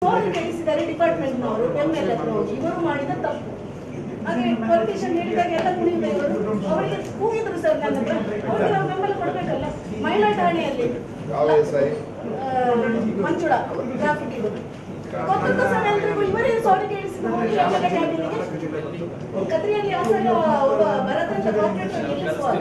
ಸೋಲು ಕೇಳಿಸಿದ್ದಾರೆ ಡಿಪಾರ್ಟ್ಮೆಂಟ್ನವರು M L ಎಫ್ನವರು ಇವರು ಮಾಡಿದ ತಪ್ಪು ಹಾಗೆ ಪೊಲಿಟಿಷಿಯನ್ ಹೇಳಿದಾಗ ಎಲ್ಲ ಕುಣಿದ ಇವರು ಅವರಿಗೆ ಕೂಗಿದ್ರು ಸರ್ ನನ್ನ ಹತ್ರ ಅವ್ರಿಗೆ ನಾವು ಬೆಂಬಲ ಕೊಡ್ಬೇಕಲ್ಲ ಮಹಿಳಾ ಠಾಣೆಯಲ್ಲಿ ಯಾವ ಎಸ್ ಐ ಆ, ಮಂಜುಳ ಟ್ರಾಫಿಕ್ ಇದು ಗೊತ್ತಿದ್ದ ಸರ್ ಎಲ್ರಿಗೂ ಇವರೇ ಸಾರಿ ಕೇಳಿಸಿದ್ರು ಹೋಗಿ ಎಮ್ಮೆಲ್ಲೆ ಕ್ಯಾಬಿನ್ಗೆ ಕದ್ರಿಯಲ್ಲಿ ಆಸನ ಒಬ್ಬ ಭರತ್ ಅಂತ ಕಾಂಟ್ರಾಕ್ಟರ್ ನಿಲ್ಲಿಸುವಾಗ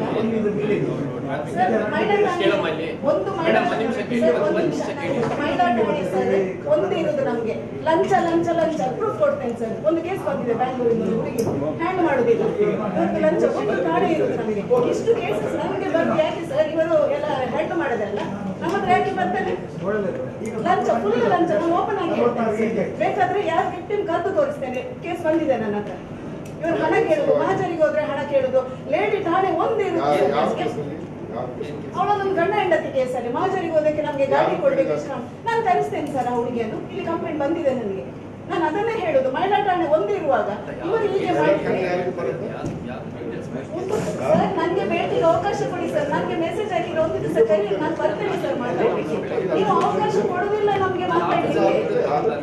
ಸರ್ ಮಹಿಳಾ ಠಾಣೆ ಒಂದು ಮಹಿಳಾ ಸರ್, ಒಂದು ನಿಮಿಷ. ಮಹಿಳಾ ಠಾಣೆ ಸರ್ ಒಂದು ಇರುದು ನಮ್ಗೆ ಲಂಚ ಲಂಚ ಲಂಚ ಪ್ರೂಫ್ ಕೊಡ್ತೇನೆ ಸರ್ ಒಂದು ಕೇಸ್ ಬಂದಿದೆ ಬ್ಯಾಂಗ್ಳೂರಿನ ಹುಡುಗಿ ಹ್ಯಾಂಡ್ ಮಾಡುದಿಲ್ಲ ಇವತ್ತು ಲಂಚ ಒಂದು ಠಾಣೆ ಇರುದು ನಮಗೆ ಇಷ್ಟು ಕೇಸಸ್ ನಮಗೆ ಬಂದು ಯಾಕೆ ಸರ್ ಇವರು ಎಲ್ಲ ಹೆಡ್ ಮಾಡೋದಲ್ಲ ನಮ್ಮ ಹತ್ರ ಯಾಕೆ ಬರ್ತಾರೆ ಲಂಚ ಫುಲ್ ಲಂಚ ನಾನು ಓಪನ್ ಆಗಿ ಹೇಳ್ತೇನೆ ಸರ್. ಬೇಕಾದ್ರೆ ಯಾರು ವಿಕ್ಟಿಮ್ ಕದ್ದು ತೋರಿಸ್ತೇನೆ ಕೇಸ್ ಬಂದಿದೆ ನನ್ನ ಹತ್ರ ಇವರು ಹಣ ಕೇಳುದು ಮಹಾಜರಿಗೆ ಹೋದ್ರೆ ಹಣ ಕೇಳುದು ಲೇಡಿ ಠಾಣೆ ಒಂದೇ ಯಾವ ಯಾವ ಇರುತ್ತೆ ಕೇಸಲ್ಲಿ ಯಾವ ಕೇಸ್ ಅವಳೊಂದು ಗಂಡ ಹೆಂಡತಿ ಕೇಸಲ್ಲಿ ಮಹಾಜರಿಗೆ ಹೋದಕ್ಕೆ ನಮ್ಗೆ ಗಾಡಿ ಕೊಡ್ಬೇಕು ಇಷ್ಟು ಹಣ. ನಾನು ಕರೆಸ್ತೇನೆ ಸರ್ ಆ ಹುಡುಗಿಯನ್ನು ಇಲ್ಲಿ ಕಂಪ್ಲೇಂಟ್ ಬಂದಿದೆ ನನಗೆ ನಾನು ಅದನ್ನೇ ಹೇಳುದು ಮಹಿಳಾ ಠಾಣೆ ಒಂದಿರುವಾಗ ಇವರು ಹೀಗೆ ಕಣ್ಣು ಮಾಡಿದ್ರೆ ಯಾರಿಗೆ ಬರುತ್ತೆ ಉಂಟು ಸರ್ ನನಗೆ ಭೇಟಿಗೆ ಅವಕಾಶ ಕೊಡಿ ಸರ್ ನನಗೆ ಮೆಸೇಜ್ ಹಾಕಿದ್ರೆ ಒಂದು ದಿವಸ ಕರೀರಿ ನಾನು ಬರ್ತೇನೆ ಸರ್ ಮಾತಾಡ್ಲಿಕ್ಕೆ ನೀವು ಅವಕಾಶ ಕೊಡುದಿಲ್ಲ ನಮ್ಗೆ ಮಾತಾಡ್ಲಿಕ್ಕೆ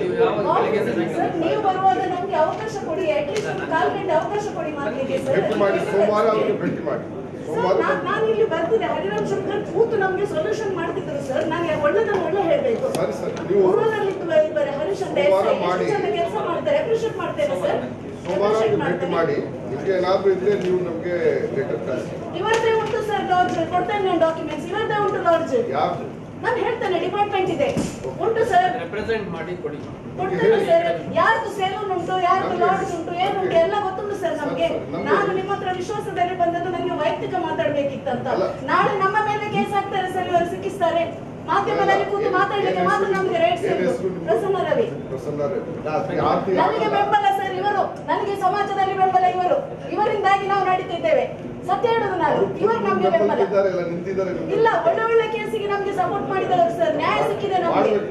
ಸರ್ ನೀವು ಬರುವಾಗ ನಮ್ಗೆ ಅವಕಾಶ ಕೊಡಿ ಅಟ್ಲೀಸ್ಟ್ ಒಂದು ಕಾಲ್ ಗಂಟೆ ಅವಕಾಶ ಕೊಡಿ ಮಾತಾಡ್ಲಿಕ್ಕೆ ಸರ್ ಭೇಟಿ ಮಾಡಿ ಸೋಮವಾರ ಅವ್ರಿಗೆ ಭೇಟಿ ಮಾಡಿ ಸರ್, ಸೋಮವಾರ ನಾನ್- ನಾನು ಇಲ್ಲಿ ಬರ್ತಿದ್ದೆ ಹರಿರಾಮ್ ಶಂಕರ್ ಕೂತು ನಮ್ಗೆ ಸೊಲ್ಯೂಷನ್ ಮಾಡ್ತಿದ್ರು ಸರ್ ನಾನು ಒಳ್ಳೆದನ್ನ ಒಳ್ಳೆ ಹೇಳ್ಬೇಕು ಸರಿ ಸರ್ ನೀವು ಊರಲ್ಲಿ ಇದ್ದಾರೆ ಹರಿಶಂಕರ್ ಸೋಮವಾರ ಎಷ್ಟು ಮಾಡಿ. ಚಂದ ಕೆಲಸ ಮಾಡ್ತಾರೆ ಅಪ್ರಿಷಿಯೇಟ್ ಮಾಡ್ತೇನೆ ಸರ್ ಸೋಮವಾರ Appreciate ಅವ್ರಿಗೆ ಭೇಟಿ ಮಾಡ್ತೇನೆ. ಮಾಡಿ ನಿಮ್ಗೆ ಏನಾದ್ರೂ ಇದ್ರೆ ನೀವು ನಮ್ಗೆ ಲೆಟರ್ ಕಳಿಸಿ ಇವರದೇ ಉಂಟು ಸರ್ ಲಾಡ್ಜ್ ಕೊಡ್ತೇನೆ ನಾನು ಡಾಕ್ಯುಮೆಂಟ್ಸ್ ಇವರದೇ ಉಂಟು ಲಾಡ್ಜ್ ಯಾವ್ದು ನಾನು ಹೇಳ್ತೇನೆ ಡಿಪಾರ್ಟ್ಮೆಂಟ್ ಇದೆ ಉಂಟು ಸರ್ ರೆಪ್ರೆಸೆಂಟ್ ಮಾಡಿ ಕೊಡಿ ಕೊಡ್ತೇನೆ ಸರ್ ಯಾರ್ದು ಸೇಲೂನ್ ಉಂಟು ಯಾರ್ದು ಲಾಡ್ಜ್ ಉಂಟು ಏನುಂಟು ಎಲ್ಲ ಗೊತ್ತುಂಟು ಸರ್ ನಮ್ಗೆ ಸರ್, ನಮ್ಗೆ- ನಾನು ನಿಮ್ಮ ಹತ್ರ ವಿಶ್ವಾಸದಲ್ಲಿ ಬಂದದ್ದು ನನಗೆ ವೈಯಕ್ತಿಕ ಮಾತಾಡ್ಬೇಕಿತ್ತಂತ ಅಲ್ಲ. ನಾಳೆ ನಮ್ಮ ಮೇಲೆ ಕೇಸ್ ಹಾಕ್ತಾರೆ ಸರ್ ಇವರು ಸಿಕ್ಕಿಸ್ತಾರೆ ಮಾಧ್ಯಮದಲ್ಲಿ ಕೂತು ಮಾತಾಡ್ಲಿಕ್ಕೆ ಮಾತ್ರ ನಮ್ಗೆ ರೈಟ್ಸ್ ಏನ್ ಹೆಸರು ನಿಮ್ದು? ಪ್ರಸನ್ನ ರವಿ ಪ್ರಸನ್ನ ರವಿ. ಯಾಕೆ ನನಗೆ ಆಗಲ್ಲ? ಬೆಂಬಲ ಸರ್ ಇವರು ನನಗೆ ಸಮಾಜದಲ್ಲಿ ಬೆಂಬಲ ಇವರು ಇವರಿಂದಾಗಿ ನಾವು ನಡೀತಿದ್ದೇವೆ ಸತ್ಯ ಹೇಳುದು ನಾನು ಇವರು ನಮ್ಗೆ ಬೆಂಬಲ ನಿಂತಿದ್ದಾರೆ, ಎಲ್ಲ ನಿಂತಿದ್ದಾರೆ ನಿಮ್ಗೆ. ಇಲ್ಲ ಒಳ್ಳೆ ಒಳ್ಳೆ ಕೇಸಿಗೆ ನಮ್ಗೆ ಸಪೋರ್ಟ್ ಮಾಡಿದವರು ಸರ್ ನ್ಯಾಯ ಸಿಕ್ಕಿದೆ ನಮ್ಗೆ ಮಾಡ್ಬೇಕು.